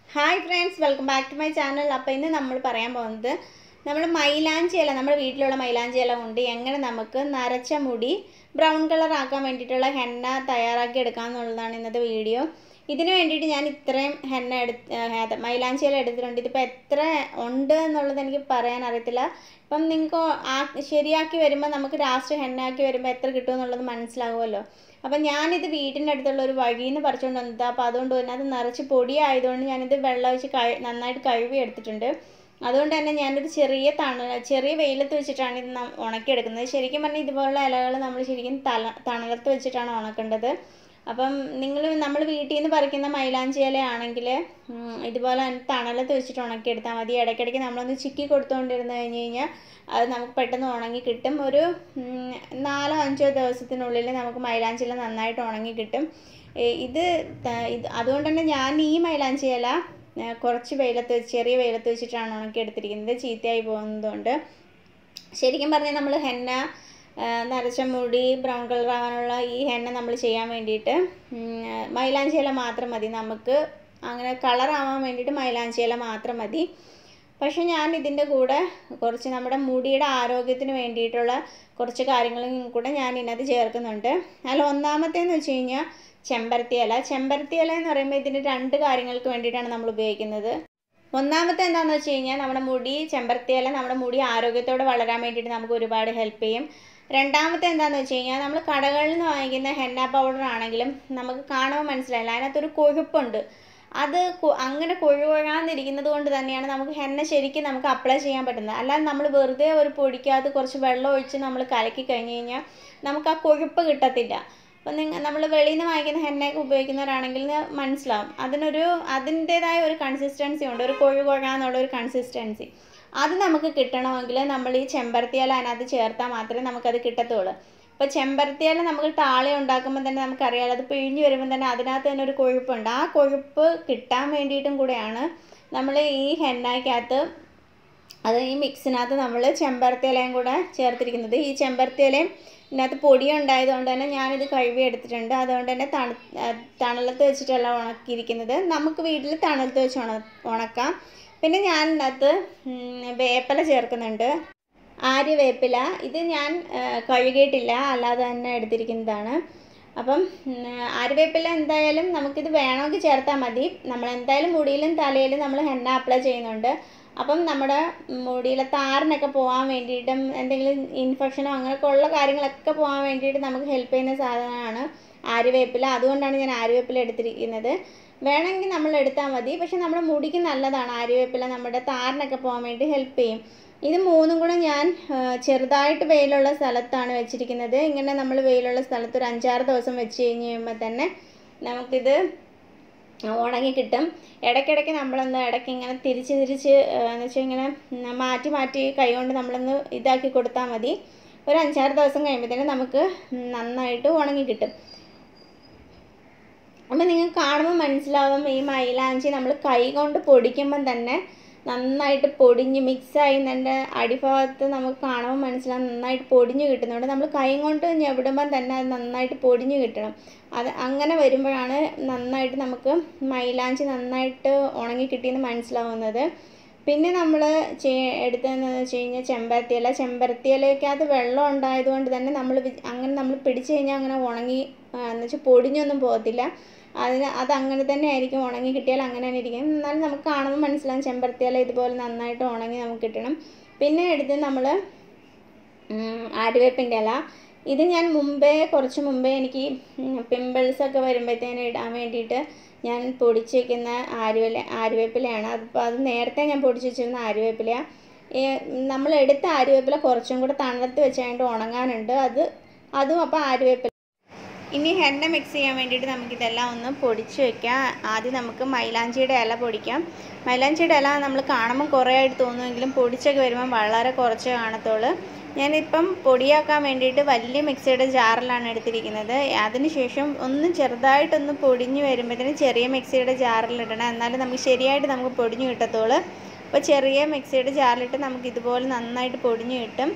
hi friends welcome back to my channel അപ്പോൾ ഇന്ന് നമ്മൾ പറയാൻ പോകുന്നത് നമ്മൾ മൈലാഞ്ചി ഇല നമ്മുടെ വീട്ടിലുള്ള മൈലാഞ്ചി ഇല കൊണ്ട് എങ്ങനെ നമുക്ക് നരച്ച മുടി ബ്രൗൺ കളർ ആക്കാൻ വേണ്ടിയിട്ടുള്ള ഹെന്ന തയ്യാറാക്കി എടുക്കാമെന്നുള്ളതാണ് ഇന്നത്തെ വീഡിയോ ഇതിന് വേണ്ടിയിട്ട് ഞാൻ ഇത്രയും ഹെന്ന എടുത്ത് മൈലാഞ്ചി ഇല എടുത്തിട്ടുണ്ട് ഇതിപ്പോൾ എത്ര ഉണ്ട് എന്നുള്ളത് എനിക്ക് പറയാൻ അറിയത്തില്ല ഇപ്പം നിങ്ങൾക്ക് ആ ശരിയാക്കി വരുമ്പോൾ നമുക്ക് ലാസ്റ്റ് ഹെന്നാക്കി വരുമ്പോൾ എത്ര കിട്ടും എന്നുള്ളത് മനസ്സിലാകുമല്ലോ അപ്പം ഞാനിത് വീട്ടിൻ്റെ അടുത്തുള്ള ഒരു വഴിയിൽ നിന്ന് പറിച്ചുകൊണ്ട് വന്നത് അപ്പോൾ അതുകൊണ്ട് തന്നെ അത് നിറച്ച് പൊടിയായതുകൊണ്ട് ഞാനിത് വെള്ളം ഒഴിച്ച് കഴി നന്നായിട്ട് കഴുകി എടുത്തിട്ടുണ്ട് അതുകൊണ്ട് തന്നെ ഞാനൊരു ചെറിയ തണൽ ചെറിയ വെയിലത്ത് വെച്ചിട്ടാണ് ഇത് ന- ഉണക്കിയെടുക്കുന്നത് ശരിക്കും പറഞ്ഞാൽ ഇതുപോലുള്ള ഇലകൾ നമ്മൾ ശരിക്കും തല തണലത്ത് വെച്ചിട്ടാണ് ഉണക്കേണ്ടത് അപ്പം നിങ്ങൾ നമ്മൾ വീട്ടിൽ നിന്ന് പറിക്കുന്ന മൈലാഞ്ചി ഇലയാണെങ്കിൽ ഉം, ഇതുപോലെ തന്നെ തണലത്ത് വെച്ചിട്ട് ഉണക്കിയെടുത്താൽ മതി ഇടയ്ക്കിടയ്ക്ക് നമ്മളൊന്ന് ചിക്കി കൊടുത്തുകൊണ്ടിരുന്ന് കഴിഞ്ഞ് കഴിഞ്ഞാൽ അത് നമുക്ക് പെട്ടെന്ന് ഉണങ്ങി കിട്ടും ഒരു ഉം, നാലോ അഞ്ചോ ദിവസത്തിനുള്ളിൽ നമുക്ക് മൈലാഞ്ചി ഇല നന്നായിട്ട് ഉണങ്ങി കിട്ടും ഏ, ഇത് ത- ഇത് അതുകൊണ്ട് തന്നെ ഞാൻ ഈ മൈലാഞ്ചി ഇല ഏ, കുറച്ച് വെയിലത്ത് വെച്ച് ചെറിയ വെയിലത്ത് വെച്ചിട്ടാണ് ഉണക്കിയെടുത്തിരിക്കുന്നത് ചീത്തയായി പോകുന്നതുകൊണ്ട് ശരിക്കും പറഞ്ഞാൽ നമ്മൾ ഹെന്ന ആ, നരച്ച മുടി ബ്രൗൺ കളർ ആവാനുള്ള ഈ ഹെന്ന നമ്മൾ ചെയ്യാൻ വേണ്ടിയിട്ട് ഉം, മൈലാഞ്ചി ഇല മാത്രം മതി നമുക്ക് അങ്ങനെ കളർ ആവാൻ വേണ്ടിയിട്ട് മൈലാഞ്ചി ഇല മാത്രം മതി പക്ഷെ ഞാൻ ഇതിൻ്റെ കൂടെ കുറച്ച് നമ്മുടെ മുടിയുടെ ആരോഗ്യത്തിന് വേണ്ടിയിട്ടുള്ള കുറച്ച് കാര്യങ്ങളും കൂടെ ഞാൻ ഇതിനകത്ത് ചേർക്കുന്നുണ്ട് അതിൽ ഒന്നാമത്തേന്ന് വെച്ച് കഴിഞ്ഞാൽ ചെമ്പരത്തി ഇല ചെമ്പരത്തി ഇല എന്ന് പറയുമ്പോൾ ഇതിന് രണ്ട് കാര്യങ്ങൾക്ക് വേണ്ടിയിട്ടാണ് നമ്മൾ ഉപയോഗിക്കുന്നത് ഒന്നാമത്തെ എന്താണെന്ന് വെച്ച് കഴിഞ്ഞാൽ നമ്മുടെ മുടി ചെമ്പരത്തി ഇല നമ്മുടെ മുടി ആരോഗ്യത്തോടെ വളരാൻ വേണ്ടിയിട്ട് നമുക്ക് ഒരുപാട് ഹെൽപ്പ് ചെയ്യും രണ്ടാമത്തെ എന്താണെന്ന് വെച്ച് കഴിഞ്ഞാൽ നമ്മൾ കടകളിൽ നിന്ന് വാങ്ങിക്കുന്ന ഹെന്ന പൗഡർ ആണെങ്കിലും നമുക്ക് കാണുമ്പോൾ മനസ്സിലായില്ല അതിനകത്തൊരു കൊഴുപ്പുണ്ട് അത് കൊ- അങ്ങനെ കൊഴുകൊഴാന്നിരിക്കുന്നത് കൊണ്ട് തന്നെയാണ് നമുക്ക് ഹെന്ന ശരിക്കും നമുക്ക് അപ്ലൈ ചെയ്യാൻ പറ്റുന്നത് അല്ലാതെ നമ്മൾ വെറുതെ ഒരു പൊടിക്കകത്ത് കുറച്ച് വെള്ളം ഒഴിച്ച് നമ്മൾ കലക്കി കഴിഞ്ഞ് കഴിഞ്ഞാൽ നമുക്ക് ആ കൊഴുപ്പ് കിട്ടത്തില്ല അപ്പം നിങ്ങൾ നമ്മൾ വെളിയിൽ നിന്ന് വാങ്ങിക്കുന്ന ഹെന്നയൊക്കെ ഉപയോഗിക്കുന്നവരാണെങ്കിൽ ന- മനസ്സിലാവും അതിനൊരു അതിൻ്റേതായ ഒരു കൺസിസ്റ്റൻസി ഉണ്ട് ഒരു കൊഴു കൊഴാന്നുള്ള ഒരു കൺസിസ്റ്റൻസി അത് നമുക്ക് കിട്ടണമെങ്കിൽ നമ്മൾ ഈ ചെമ്പരത്തിയില അതിനകത്ത് ചേർത്താൽ മാത്രമേ നമുക്കത് കിട്ടത്തുള്ളൂ ഇപ്പോൾ ചെമ്പരത്തിയില നമുക്ക് താളി ഉണ്ടാക്കുമ്പോൾ തന്നെ നമുക്കറിയാലോ അത് പിഴിഞ്ഞ് വരുമ്പോൾ തന്നെ അതിനകത്ത് തന്നെ ഒരു കൊഴുപ്പുണ്ട് ആ കൊഴുപ്പ് കിട്ടാൻ വേണ്ടിയിട്ടും കൂടെയാണ് നമ്മൾ ഈ ഹെന്നയ്ക്കകത്ത് അത് ഈ മിക്സിനകത്ത് നമ്മൾ ചെമ്പരത്തി ഇലയും കൂടെ ചേർത്തിരിക്കുന്നത് ഈ ചെമ്പരത്തി ഇലയും ഇതിനകത്ത് പൊടി ഉണ്ടായതുകൊണ്ട് തന്നെ ഞാനിത് കഴുകി എടുത്തിട്ടുണ്ട് അതുകൊണ്ട് തന്നെ തണു ആ, തണലത്ത് വെച്ചിട്ടല്ല ഉണക്കിയിരിക്കുന്നത് നമുക്ക് വീട്ടിൽ തണലത്ത് വെച്ച് ഉണ ഉണക്കാം പിന്നെ ഞാൻ ഇതിനകത്ത് ഉം, വേപ്പില ചേർക്കുന്നുണ്ട് ആര്യവേപ്പില ഇത് ഞാൻ ആ, കഴുകിയിട്ടില്ല അല്ലാതെ തന്നെ എടുത്തിരിക്കുന്നതാണ് അപ്പം ഉം, ആര്യവേപ്പില എന്തായാലും നമുക്കിത് വേണമെങ്കിൽ ചേർത്താൽ മതി നമ്മൾ എന്തായാലും മുടിയിലും തലയിലും നമ്മൾ ഹെന്ന അപ്ലൈ ചെയ്യുന്നുണ്ട് അപ്പം നമ്മുടെ മുടിയിലെ താരനൊക്കെ പോകാൻ വേണ്ടിയിട്ടും എന്തെങ്കിലും ഇൻഫെക്ഷനോ അങ്ങനെയൊക്കെ ഉള്ള കാര്യങ്ങളൊക്കെ പോകാൻ വേണ്ടിയിട്ട് നമുക്ക് ഹെൽപ്പ് ചെയ്യുന്ന സാധനമാണ് ആര്യവേപ്പില അതുകൊണ്ടാണ് ഞാൻ ആര്യവേപ്പില എടുത്തിരിക്കുന്നത് വേണമെങ്കിൽ നമ്മൾ എടുത്താൽ മതി പക്ഷെ നമ്മുടെ മുടിക്ക് നല്ലതാണ് ആര്യവേപ്പില നമ്മുടെ താരനൊക്കെ പോകാൻ വേണ്ടി ഹെൽപ്പ് ചെയ്യും ഇത് മൂന്നും കൂടെ ഞാൻ ആ, ചെറുതായിട്ട് വെയിലുള്ള സ്ഥലത്താണ് വെച്ചിരിക്കുന്നത് ഇങ്ങനെ നമ്മൾ വെയിലുള്ള സ്ഥലത്ത് ഒരു അഞ്ചാറ് ദിവസം വെച്ച് കഴിഞ്ഞ് കഴിയുമ്പോൾ തന്നെ നമുക്കിത് ഉണങ്ങി കിട്ടും ഇടയ്ക്കിടയ്ക്ക് നമ്മളൊന്ന് ഇടയ്ക്ക് ഇങ്ങനെ തിരിച്ച് തിരിച്ച് ആ, എന്ന് വെച്ചാൽ ഇങ്ങനെ ഉം, മാറ്റി മാറ്റി കൈ കൊണ്ട് നമ്മളൊന്ന് ഇതാക്കി കൊടുത്താൽ മതി ഒരു അഞ്ചാറ് ദിവസം കഴിയുമ്പോഴത്തേനും നമുക്ക് നന്നായിട്ട് ഉണങ്ങി കിട്ടും അപ്പം നിങ്ങൾക്ക് കാണുമ്പോൾ മനസ്സിലാവും ഈ മൈലാഞ്ചി നമ്മൾ കൈ കൊണ്ട് പൊടിക്കുമ്പം തന്നെ നന്നായിട്ട് പൊടിഞ്ഞ് മിക്സായി എൻ്റെ അടിഭാഗത്ത് നമുക്ക് കാണുമ്പോൾ മനസ്സിലാവും നന്നായിട്ട് പൊടിഞ്ഞ് കിട്ടുന്നുണ്ട് നമ്മൾ കൈ കൊണ്ട് ഞെവിടുമ്പം തന്നെ അത് നന്നായിട്ട് പൊടിഞ്ഞ് കിട്ടണം അത് അങ്ങനെ വരുമ്പോഴാണ് നന്നായിട്ട് നമുക്ക് മൈലാഞ്ചി നന്നായിട്ട് ഉണങ്ങി കിട്ടിയെന്ന് മനസ്സിലാവുന്നത് പിന്നെ നമ്മൾ എടുത്തതെന്ന് വെച്ച് കഴിഞ്ഞാൽ ചെമ്പരത്തി ഇല ചെമ്പരത്തി ഇലയ്ക്കകത്ത് വെള്ളം ഉണ്ടായതുകൊണ്ട് തന്നെ നമ്മൾ അങ്ങനെ നമ്മൾ പിടിച്ചു കഴിഞ്ഞാൽ അങ്ങനെ ഉണങ്ങി ആ, എന്ന് വെച്ചാൽ പൊടിഞ്ഞൊന്നും പോകത്തില്ല അതിന് അത് അങ്ങനെ തന്നെ ആയിരിക്കും ഉണങ്ങി കിട്ടിയാൽ അങ്ങനെ തന്നെ ഇരിക്കും എന്നാലും നമുക്ക് കാണുമ്പോൾ മനസ്സിലാവും ചെമ്പരത്തി ഇല ഇതുപോലെ നന്നായിട്ട് ഉണങ്ങി നമുക്ക് കിട്ടണം പിന്നെ എടുത്ത് നമ്മൾ ആര്യവേപ്പിൻ്റെ ഇല ഇത് ഞാൻ മുമ്പേ കുറച്ച് മുമ്പേ എനിക്ക് പിമ്പിൾസ് ഒക്കെ വരുമ്പോഴത്തേനും ഇടാൻ വേണ്ടിയിട്ട് ഞാൻ പൊടിച്ച് വയ്ക്കുന്ന ആര്യവേല ആര്യവേപ്പിലയാണ് അതിപ്പോൾ അത് നേരത്തെ ഞാൻ പൊടിച്ച് വെച്ചിരുന്ന ആര്യവേപ്പിലയാണ് നമ്മൾ എടുത്ത ആര്യവേപ്പില കുറച്ചും കൂടെ തണലത്ത് വെച്ചായിട്ട് ഉണങ്ങാനുണ്ട് അത് അതും അപ്പോൾ ആര്യവേപ്പില ഇനി ഹെന്ന മിക്സ് ചെയ്യാൻ വേണ്ടിയിട്ട് നമുക്കിതെല്ലാം ഒന്ന് പൊടിച്ച് വെക്കാം ആദ്യം നമുക്ക് മൈലാഞ്ചിയുടെ ഇല പൊടിക്കാം മൈലാഞ്ചിയുടെ ഇല നമ്മൾ കാണുമ്പോൾ കുറേ ആയിട്ട് തോന്നുമെങ്കിലും പൊടിച്ചൊക്കെ വരുമ്പോൾ വളരെ കുറച്ചേ കാണത്തുള്ളൂ ഞാനിപ്പം പൊടിയാക്കാൻ വേണ്ടിയിട്ട് വലിയ മിക്സിയുടെ ജാറിലാണ് എടുത്തിരിക്കുന്നത് അതിനുശേഷം ഒന്ന് ചെറുതായിട്ടൊന്ന് പൊടിഞ്ഞ് വരുമ്പോഴത്തേന് ചെറിയ മിക്സിയുടെ ജാറിലിടണം എന്നാലും നമുക്ക് ശരിയായിട്ട് നമുക്ക് പൊടിഞ്ഞ് കിട്ടത്തുള്ളൂ അപ്പോൾ ചെറിയ മിക്സിയുടെ ജാറിലിട്ട് നമുക്ക് ഇതുപോലെ നന്നായിട്ട് പൊടിഞ്ഞ് കിട്ടും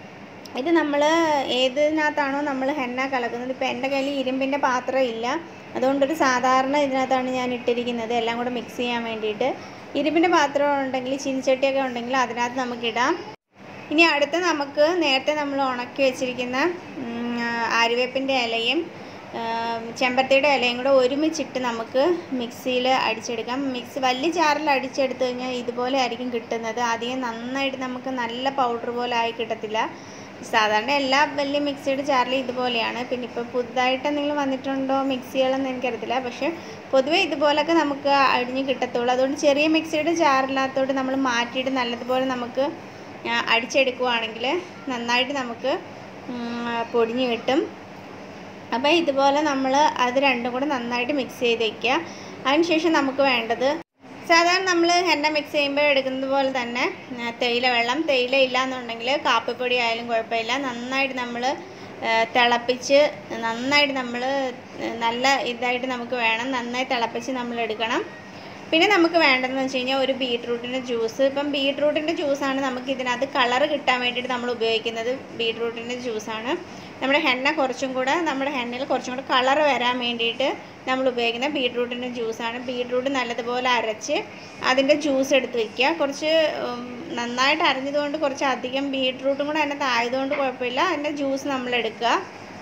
ഇത് നമ്മൾ ഏതിനകത്താണോ നമ്മൾ ഹെന്ന കലക്കുന്നത് ഇപ്പോൾ എൻ്റെ കയ്യിൽ ഇരുമ്പിൻ്റെ പാത്രം ഇല്ല അതുകൊണ്ടൊരു സാധാരണ ഇതിനകത്താണ് ഞാൻ ഇട്ടിരിക്കുന്നത് എല്ലാം കൂടെ മിക്സ് ചെയ്യാൻ വേണ്ടിയിട്ട് ഇരുമ്പിൻ്റെ പാത്രം ഉണ്ടെങ്കിൽ ചീനിച്ചട്ടിയൊക്കെ ഉണ്ടെങ്കിൽ അതിനകത്ത് നമുക്കിടാം ഇനി അടുത്ത് നമുക്ക് നേരത്തെ നമ്മൾ ഉണക്കി വെച്ചിരിക്കുന്ന ഉം, ആര്യവേപ്പിൻ്റെ ഇലയും ആം, ചെമ്പരത്തിയുടെ ഇലയും കൂടെ ഒരുമിച്ചിട്ട് നമുക്ക് മിക്സിയിൽ അടിച്ചെടുക്കാം മിക്സി വലിയ ജാറിൽ അടിച്ചെടുത്ത് കഴിഞ്ഞാൽ ഇതുപോലെ ആയിരിക്കും കിട്ടുന്നത് അധികം നന്നായിട്ട് നമുക്ക് നല്ല പൗഡർ പോലെ ആയി കിട്ടത്തില്ല സാധാരണ എല്ലാ വലിയ മിക്സിയുടെ ജാറിലും ഇതുപോലെയാണ് പിന്നെ ഇപ്പോൾ പുതുതായിട്ട് എന്തെങ്കിലും വന്നിട്ടുണ്ടോ മിക്സികളെന്ന് എനിക്കറിയത്തില്ല പക്ഷേ പൊതുവേ ഇതുപോലൊക്കെ നമുക്ക് അടിഞ്ഞ് കിട്ടത്തുള്ളൂ അതുകൊണ്ട് ചെറിയ മിക്സിയുടെ ജാറിനകത്തോട്ട് നമ്മൾ മാറ്റിയിട്ട് നല്ലതുപോലെ നമുക്ക് ആ, അടിച്ചെടുക്കുവാണെങ്കിൽ നന്നായിട്ട് നമുക്ക് ഉം, പൊടിഞ്ഞ് കിട്ടും അപ്പോൾ ഇതുപോലെ നമ്മൾ അത് രണ്ടും കൂടെ നന്നായിട്ട് മിക്സ് ചെയ്ത് വയ്ക്കുക അതിനുശേഷം നമുക്ക് വേണ്ടത് സാധാരണ നമ്മൾ എണ്ണ മിക്സ് ചെയ്യുമ്പോൾ എടുക്കുന്നത് പോലെ തന്നെ ആ, തേയില വെള്ളം തേയില ഇല്ല എന്നുണ്ടെങ്കിൽ കാപ്പിപ്പൊടി ആയാലും കുഴപ്പമില്ല നന്നായിട്ട് നമ്മൾ തിളപ്പിച്ച് നന്നായിട്ട് നമ്മൾ നല്ല ഇതായിട്ട് നമുക്ക് വേണം നന്നായി തിളപ്പിച്ച് നമ്മൾ എടുക്കണം പിന്നെ നമുക്ക് വേണ്ടതെന്ന് വെച്ച് കഴിഞ്ഞാൽ ഒരു ബീട്രൂട്ടിൻ്റെ ജ്യൂസ് ഇപ്പം ബീട്രൂട്ടിൻ്റെ ജ്യൂസാണ് നമുക്ക് ഇതിനകത്ത് കളർ കിട്ടാൻ വേണ്ടിയിട്ട് നമ്മൾ ഉപയോഗിക്കുന്നത് ബീട്രൂട്ടിൻ്റെ ജ്യൂസാണ് നമ്മുടെ ഹെണ്ണ കുറച്ചും കൂടെ നമ്മുടെ ഹെണ്ണയിൽ കുറച്ചും കൂടെ കളർ വരാൻ വേണ്ടിയിട്ട് നമ്മൾ ഉപയോഗിക്കുന്ന ബീട്രൂട്ടിൻ്റെ ജ്യൂസാണ് ബീട്രൂട്ട് നല്ലതുപോലെ അരച്ച് അതിൻ്റെ ജ്യൂസ് എടുത്ത് വയ്ക്കുക കുറച്ച് ഉം, നന്നായിട്ട് അരഞ്ഞതുകൊണ്ട് കുറച്ച് അധികം ബീട്രൂട്ടും കൂടെ അതിനകത്ത് ആയതുകൊണ്ട് കുഴപ്പമില്ല അതിൻ്റെ ജ്യൂസ് നമ്മൾ എടുക്കുക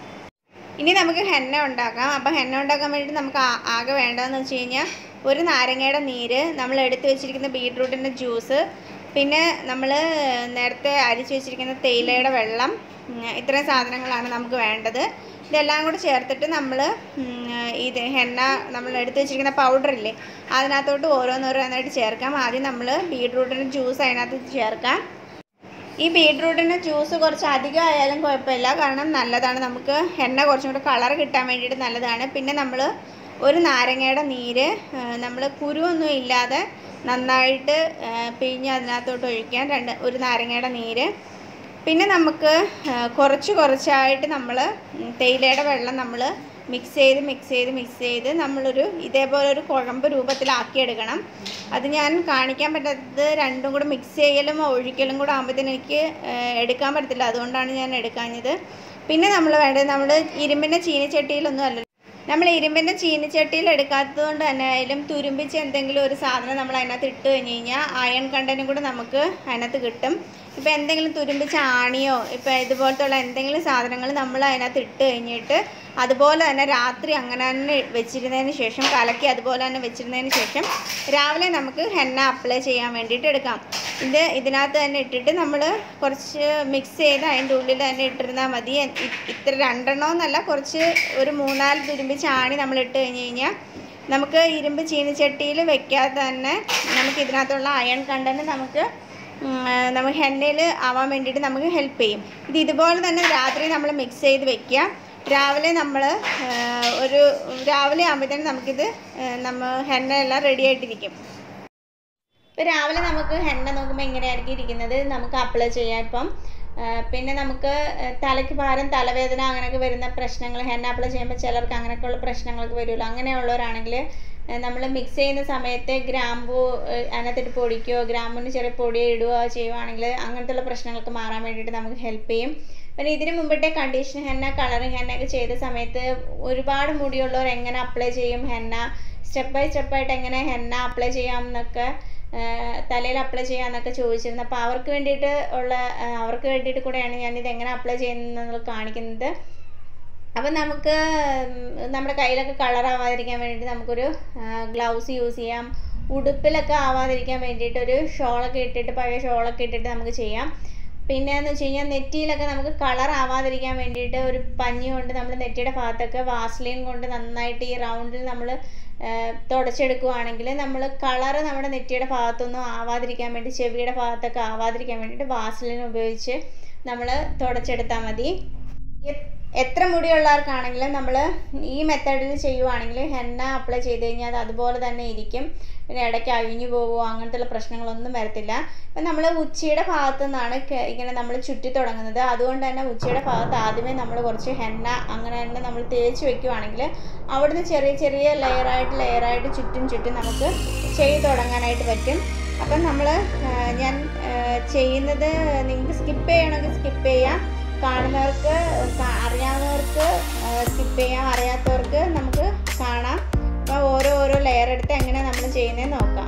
ഇനി നമുക്ക് ഹെന്ന ഉണ്ടാക്കാം അപ്പോൾ ഹെന്ന ഉണ്ടാക്കാൻ വേണ്ടിയിട്ട് നമുക്ക് ആ- ആകെ വേണ്ടതെന്ന് വെച്ച് കഴിഞ്ഞാൽ ഒരു നാരങ്ങയുടെ നീര് നമ്മൾ എടുത്ത് വെച്ചിരിക്കുന്ന ബീട്രൂട്ടിൻ്റെ ജ്യൂസ് പിന്നെ നമ്മൾ നേരത്തെ അരിച്ച് വെച്ചിരിക്കുന്ന തേയിലയുടെ വെള്ളം ഉം, ഇത്രയും സാധനങ്ങളാണ് നമുക്ക് വേണ്ടത് ഇതെല്ലാം കൂടെ ചേർത്തിട്ട് നമ്മൾ ഇത് ഹെന്ന നമ്മൾ എടുത്ത് വെച്ചിരിക്കുന്ന പൗഡർ ഇല്ലേ അതിനകത്തോട്ട് ഓരോന്നോരോന്നായിട്ട് ചേർക്കാം ആദ്യം നമ്മൾ ബീട്രൂട്ടിൻ്റെ ജ്യൂസ് അതിനകത്ത് ചേർക്കാം ഈ ബീട്രൂട്ടിൻ്റെ ജ്യൂസ് കുറച്ച് അധികം ആയാലും കുഴപ്പമില്ല കാരണം നല്ലതാണ് നമുക്ക് എണ്ണ കുറച്ചും കൂടെ കളർ കിട്ടാൻ വേണ്ടിയിട്ട് നല്ലതാണ് പിന്നെ നമ്മൾ ഒരു നാരങ്ങയുടെ നീര് നമ്മൾ കുരുവൊന്നും ഇല്ലാതെ നന്നായിട്ട് ആ, പിഴിഞ്ഞ് അതിനകത്തോട്ട് ഒഴിക്കാൻ രണ്ട് ഒരു നാരങ്ങയുടെ നീര് പിന്നെ നമുക്ക് ആ, കുറച്ച് കുറച്ചായിട്ട് നമ്മൾ തേയിലയുടെ വെള്ളം നമ്മൾ മിക്സ് ചെയ്ത് മിക്സ് ചെയ്ത് മിക്സ് ചെയ്ത് നമ്മളൊരു ഇതേപോലെ ഒരു കുഴമ്പ് രൂപത്തിലാക്കിയെടുക്കണം അത് ഞാൻ കാണിക്കാൻ പറ്റാത്തത് രണ്ടും കൂടെ മിക്സ് ചെയ്യലും ഒഴിക്കലും കൂടെ ആകുമ്പോഴത്തേന് എനിക്ക് ആ, എടുക്കാൻ പറ്റത്തില്ല അതുകൊണ്ടാണ് ഞാൻ എടുക്കാഞ്ഞത് പിന്നെ നമ്മൾ വേണ്ടത് നമ്മൾ ഇരുമ്പിൻ്റെ ചീനിച്ചട്ടിയിലൊന്നും അല്ല നമ്മൾ ഇരുമ്പിൻ്റെ ചീനിച്ചട്ടിയിൽ എടുക്കാത്തത് കൊണ്ട് തന്നെ ആയാലും തുരുമ്പിച്ച് എന്തെങ്കിലും ഒരു സാധനം നമ്മൾ അതിനകത്ത് ഇട്ട് കഴിഞ്ഞ് കഴിഞ്ഞാൽ അയൺ കണ്ടൻറ്റും കൂടെ നമുക്ക് അതിനകത്ത് കിട്ടും ഇപ്പോൾ എന്തെങ്കിലും തുരുമ്പിച്ച ആണിയോ ഇപ്പോൾ ഇതുപോലത്തുള്ള എന്തെങ്കിലും സാധനങ്ങൾ നമ്മൾ അതിനകത്ത് ഇട്ട് കഴിഞ്ഞിട്ട് അതുപോലെ തന്നെ രാത്രി അങ്ങനെ തന്നെ വെച്ചിരുന്നതിന് ശേഷം കലക്കി അതുപോലെ തന്നെ വെച്ചിരുന്നതിന് ശേഷം രാവിലെ നമുക്ക് ഹെന്ന അപ്ലൈ ചെയ്യാൻ വേണ്ടിയിട്ട് എടുക്കാം ഇത് ഇതിനകത്ത് തന്നെ ഇട്ടിട്ട് നമ്മൾ കുറച്ച് മിക്സ് ചെയ്ത് അതിൻ്റെ ഉള്ളിൽ തന്നെ ഇട്ടിരുന്നാൽ മതി ഇ- ഇത്ര രണ്ടെണ്ണം എന്നല്ല കുറച്ച് ഒരു മൂന്നാല് തുരുമ്പിച്ച് ആണി നമ്മൾ ഇട്ട് കഴിഞ്ഞ് കഴിഞ്ഞാൽ നമുക്ക് ഇരുമ്പ് ചീനിച്ചട്ടിയിൽ വെക്കാതെ തന്നെ നമുക്ക് ഇതിനകത്തുള്ള അയൺ കണ്ടന്റ് നമുക്ക് ഉം, ആ, നമുക്ക് ഹെന്നയിൽ ആവാൻ വേണ്ടിയിട്ട് നമുക്ക് ഹെൽപ്പ് ചെയ്യും ഇത് ഇതുപോലെ തന്നെ രാത്രി നമ്മൾ മിക്സ് ചെയ്ത് വെക്കുക രാവിലെ നമ്മൾ ഒരു രാവിലെ ആകുമ്പോഴത്തേനും നമുക്കിത് ആ, നമ്മ ഹെന്ന എല്ലാം റെഡി ആയിട്ടിരിക്കും ഇപ്പം രാവിലെ നമുക്ക് ഹെന്ന നോക്കുമ്പോൾ എങ്ങനെയായിരിക്കും ഇരിക്കുന്നത് നമുക്ക് അപ്ലൈ ചെയ്യാം ഇപ്പം ആ, പിന്നെ നമുക്ക് ആ, തലയ്ക്ക് ഭാരം തലവേദന അങ്ങനെയൊക്കെ വരുന്ന പ്രശ്നങ്ങൾ ഹെന്ന അപ്ലൈ ചെയ്യുമ്പോൾ ചിലർക്ക് അങ്ങനെയൊക്കെയുള്ള പ്രശ്നങ്ങളൊക്കെ വരുമല്ലോ അങ്ങനെയുള്ളവരാണെങ്കിൽ നമ്മൾ മിക്സ് ചെയ്യുന്ന സമയത്ത് ഗ്രാമ്പു ആ, അതിനകത്തിട്ട് പൊടിക്കുകയോ ഗ്രാമ്പൂന് ചെറിയ പൊടി ഇടുകയോ ചെയ്യുവാണെങ്കിൽ അങ്ങനത്തെയുള്ള പ്രശ്നങ്ങൾക്ക് മാറാൻ വേണ്ടിയിട്ട് നമുക്ക് ഹെൽപ്പ് ചെയ്യും പിന്നെ ഇതിന് മുമ്പിട്ടേ കണ്ടീഷൻ ഹെന്ന കളറിങ് ഹെന്ന ഒക്കെ ചെയ്ത സമയത്ത് ഒരുപാട് മുടിയുള്ളവർ എങ്ങനെ അപ്ലൈ ചെയ്യും ഹെന്ന സ്റ്റെപ്പ് ബൈ സ്റ്റെപ്പായിട്ട് എങ്ങനെ ഹെന്ന അപ്ലൈ ചെയ്യാം എന്നൊക്കെ തലയിൽ അപ്ലൈ ചെയ്യാമെന്നൊക്കെ ചോദിച്ചിരുന്നു അപ്പോൾ അവർക്ക് വേണ്ടിയിട്ട് ഉള്ള ആ, അവർക്ക് വേണ്ടിയിട്ട് കൂടെയാണ് ഞാനിത് എങ്ങനെ അപ്ലൈ ചെയ്യുന്നത് കാണിക്കുന്നത് അപ്പം നമുക്ക് ഉം, നമ്മുടെ കയ്യിലൊക്കെ കളർ ആവാതിരിക്കാൻ വേണ്ടിയിട്ട് നമുക്കൊരു ഗ്ലൗസ് യൂസ് ചെയ്യാം ഉടുപ്പിലൊക്കെ ആവാതിരിക്കാൻ വേണ്ടിയിട്ട് ഒരു ഷോളൊക്കെ ഇട്ടിട്ട് പഴയ ഷോളൊക്കെ ഇട്ടിട്ട് നമുക്ക് ചെയ്യാം പിന്നെ എന്ന് വെച്ച് കഴിഞ്ഞാൽ നെറ്റിയിലൊക്കെ നമുക്ക് കളർ ആവാതിരിക്കാൻ വേണ്ടിയിട്ട് ഒരു പഞ്ഞി കൊണ്ട് നമ്മൾ നെറ്റിയുടെ ഭാഗത്തൊക്കെ വാസ്ലിൻ കൊണ്ട് നന്നായിട്ട് ഈ റൗണ്ടിൽ നമ്മൾ തുടച്ചെടുക്കുവാണെങ്കിൽ നമ്മൾ കളറ് നമ്മുടെ നെറ്റിയുടെ ഭാഗത്തൊന്നും ആവാതിരിക്കാൻ വേണ്ടി ചെവിയുടെ ഭാഗത്തൊക്കെ ആവാതിരിക്കാൻ വേണ്ടിയിട്ട് വാസ്ലിൻ ഉപയോഗിച്ച് നമ്മൾ തുടച്ചെടുത്താൽ മതി എ- എത്ര മുടിയുള്ളവർക്കാണെങ്കിലും നമ്മൾ ഈ മെത്തേഡിൽ ചെയ്യുവാണെങ്കിൽ ഹെന്ന അപ്ലൈ ചെയ്ത് കഴിഞ്ഞാൽ അത് അതുപോലെ തന്നെ ഇരിക്കും പിന്നെ ഇടയ്ക്ക് അഴിഞ്ഞു പോവുമോ അങ്ങനത്തെ പ്രശ്നങ്ങളൊന്നും വരത്തില്ല ഇപ്പം നമ്മൾ ഉച്ചയുടെ ഭാഗത്തു നിന്നാണ് ക- ഇങ്ങനെ നമ്മൾ ചുറ്റി തുടങ്ങുന്നത് അതുകൊണ്ട് തന്നെ ഉച്ചയുടെ ഭാഗത്ത് ആദ്യമേ നമ്മൾ കുറച്ച് ഹെന്ന അങ്ങനെ തന്നെ നമ്മൾ തേച്ച് വെക്കുവാണെങ്കിൽ അവിടുന്ന് ചെറിയ ചെറിയ ലെയറായിട്ട് ലെയറായിട്ട് ചുറ്റും ചുറ്റും നമുക്ക് ചെയ്ത് തുടങ്ങാനായിട്ട് പറ്റും അപ്പം നമ്മൾ ഞാൻ ആ, ചെയ്യുന്നത് നിങ്ങൾക്ക് സ്കിപ്പ് ചെയ്യണമെങ്കിൽ സ്കിപ്പ് ചെയ്യാം കാണുന്നവർക്ക് കാ- അറിയാവുന്നവർക്ക് സ്കിപ്പ് ചെയ്യാം അറിയാത്തവർക്ക് നമുക്ക് കാണാം ഓരോ ഓരോ ലെയർ എടുത്ത് എങ്ങനെ നമ്മൾ ചെയ്യുന്നത് നോക്കാം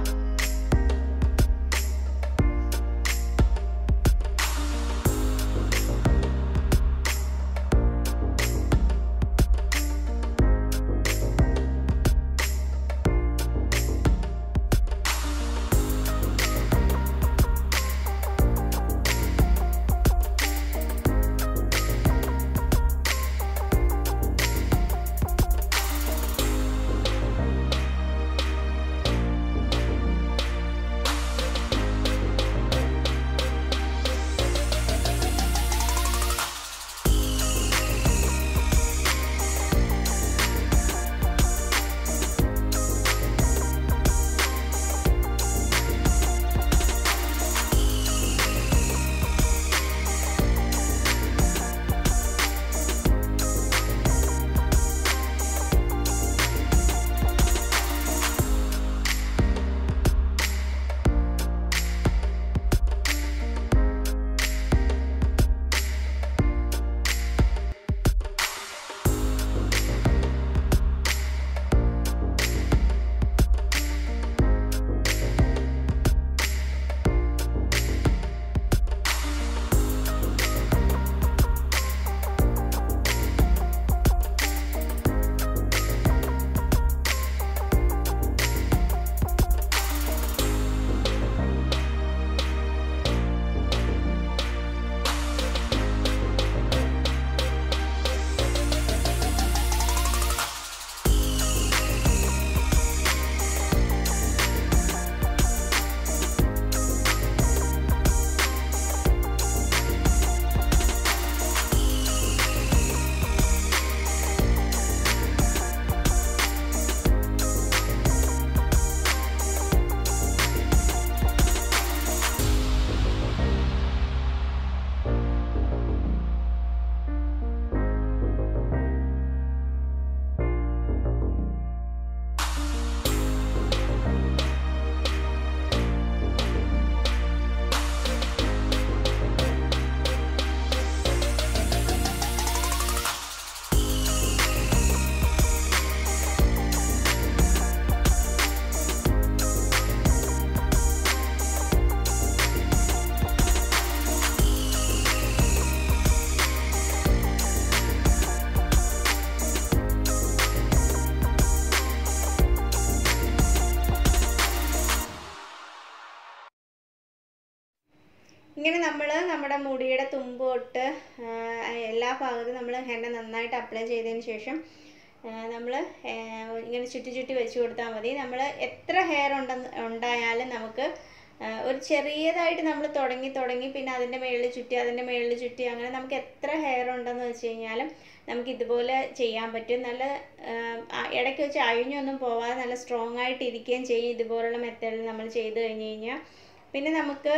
ഇങ്ങനെ നമ്മൾ നമ്മുടെ മുടിയുടെ തുമ്പ് തൊട്ട് ആ, എല്ലാ ഭാഗത്തും നമ്മൾ ഹെന്ന നന്നായിട്ട് അപ്ലൈ ചെയ്തതിന് ശേഷം നമ്മൾ ഇങ്ങനെ ചുറ്റി ചുറ്റി വെച്ച് കൊടുത്താൽ മതി നമ്മൾ എത്ര ഹെയർ ഉണ്ടെന്ന് ഉണ്ടായാലും നമുക്ക് ആ, ഒരു ചെറിയതായിട്ട് നമ്മൾ തുടങ്ങി തുടങ്ങി പിന്നെ അതിൻ്റെ മേളിൽ ചുറ്റി അതിൻ്റെ മേളിൽ ചുറ്റി അങ്ങനെ നമുക്ക് എത്ര ഹെയർ ഉണ്ടെന്ന് വെച്ച് കഴിഞ്ഞാലും നമുക്ക് ഇതുപോലെ ചെയ്യാൻ പറ്റും നല്ല ആ, ആ, ഇടയ്ക്ക് വെച്ച് അഴിഞ്ഞൊന്നും പോവാതെ നല്ല സ്ട്രോങ് ആയിട്ട് ഇരിക്കുകയും ചെയ്യും ഇതുപോലുള്ള മെത്തേഡിൽ നമ്മൾ ചെയ്ത് കഴിഞ്ഞ് കഴിഞ്ഞാൽ പിന്നെ നമുക്ക്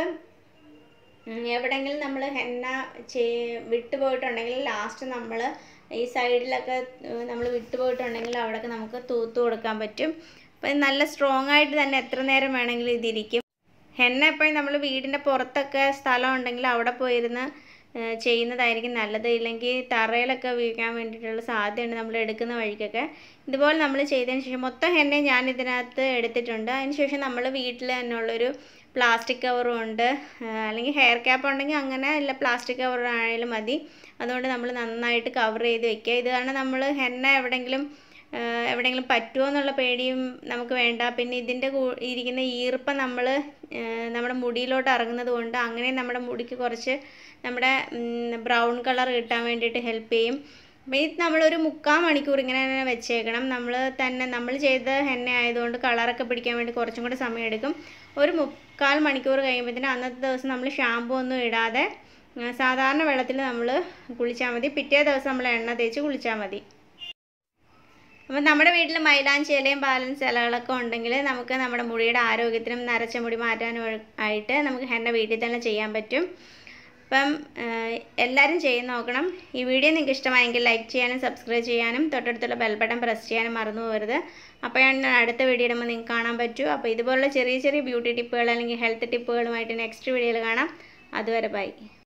ഉം, എവിടെയെങ്കിലും നമ്മൾ ഹെന്ന ചെയ് വിട്ടുപോയിട്ടുണ്ടെങ്കിൽ ലാസ്റ്റ് നമ്മൾ ഈ സൈഡിലൊക്കെ നമ്മൾ വിട്ടുപോയിട്ടുണ്ടെങ്കിൽ അവിടെയൊക്കെ നമുക്ക് തൂത്ത് കൊടുക്കാൻ പറ്റും അപ്പം ഇത് നല്ല സ്ട്രോങ് ആയിട്ട് തന്നെ എത്ര നേരം വേണമെങ്കിലും ഇതിരിക്കും ഹെന്ന എപ്പോഴും നമ്മൾ വീടിൻ്റെ പുറത്തൊക്കെ സ്ഥലം ഉണ്ടെങ്കിൽ അവിടെ പോയിരുന്ന് ഏഹ് ചെയ്യുന്നതായിരിക്കും നല്ലത് ഇല്ലെങ്കിൽ തറയിലൊക്കെ വീഴാൻ വേണ്ടിയിട്ടുള്ള സാധ്യതയുണ്ട് നമ്മൾ എടുക്കുന്ന വഴിക്കൊക്കെ ഇതുപോലെ നമ്മൾ ചെയ്തതിന് ശേഷം മൊത്തം ഹെന്നെ ഞാൻ ഇതിനകത്ത് എടുത്തിട്ടുണ്ട് അതിന് ശേഷം നമ്മൾ വീട്ടിൽ തന്നെ ഉള്ളൊരു പ്ലാസ്റ്റിക് കവറും ഉണ്ട് ഏഹ് അല്ലെങ്കിൽ ഹെയർ ക്യാപ്പ് ഉണ്ടെങ്കിൽ അങ്ങനെ ഇല്ല പ്ലാസ്റ്റിക് കവർ ആയാലും മതി അതുകൊണ്ട് നമ്മൾ നന്നായിട്ട് കവർ ചെയ്ത് വെക്കുക ഇത് കാരണം നമ്മൾ ഹെന്ന എവിടെയെങ്കിലും ഏഹ് എവിടെയെങ്കിലും പറ്റുമോ എന്നുള്ള പേടിയും നമുക്ക് വേണ്ട പിന്നെ ഇതിൻ്റെ കൂ ഇരിക്കുന്ന ഈർപ്പം നമ്മൾ നമ്മുടെ മുടിയിലോട്ട് ഇറങ്ങുന്നത് കൊണ്ട് അങ്ങനെ നമ്മുടെ മുടിക്ക് കുറച്ച് നമ്മുടെ ബ്രൗൺ കളർ കിട്ടാൻ വേണ്ടിയിട്ട് ഹെൽപ്പ് ചെയ്യും അപ്പോൾ ഇത് നമ്മളൊരു മുക്കാൽ മണിക്കൂർ ഇങ്ങനെ തന്നെ വെച്ചേക്കണം നമ്മൾ തന്നെ നമ്മൾ ചെയ്ത എണ്ണ ആയതുകൊണ്ട് കളറൊക്കെ പിടിക്കാൻ വേണ്ടി കുറച്ചും കൂടി സമയം എടുക്കും ഒരു മുക്കാൽ മണിക്കൂർ കഴിയുമ്പോഴത്തേനും അന്നത്തെ ദിവസം നമ്മൾ ഷാമ്പു ഒന്നും ഇടാതെ ആ, സാധാരണ വെള്ളത്തിൽ നമ്മൾ കുളിച്ചാൽ മതി പിറ്റേ ദിവസം നമ്മൾ എണ്ണ തേച്ച് കുളിച്ചാൽ മതി അപ്പം നമ്മുടെ വീട്ടിൽ മൈലാഞ്ചി ഇലയും ബാലൻസ് ഇലകളൊക്കെ ഉണ്ടെങ്കിൽ നമുക്ക് നമ്മുടെ മുടിയുടെ ആരോഗ്യത്തിനും നരച്ച മുടി മാറ്റാനും ആയിട്ട് നമുക്ക് ഹെന്ന വീട്ടിൽ തന്നെ ചെയ്യാൻ പറ്റും അപ്പം ആഹ്, എല്ലാവരും ചെയ്ത് നോക്കണം ഈ വീഡിയോ നിങ്ങൾക്ക് ഇഷ്ടമായെങ്കിൽ ലൈക്ക് ചെയ്യാനും സബ്സ്ക്രൈബ് ചെയ്യാനും തൊട്ടടുത്തുള്ള ബെൽ ബട്ടൺ പ്രസ് ചെയ്യാനും മറന്നു പോകരുത് അപ്പോഴാണ് ഞാൻ അടുത്ത വീഡിയോ ഇടുമ്പോൾ നിങ്ങൾക്ക് കാണാൻ പറ്റൂ അപ്പോൾ ഇതുപോലുള്ള ചെറിയ ചെറിയ ബ്യൂട്ടി ടിപ്പുകൾ അല്ലെങ്കിൽ ഹെൽത്ത് ടിപ്പുകളുമായിട്ട് നെക്സ്റ്റ് വീഡിയോയിൽ കാണാം അതുവരെ ബൈ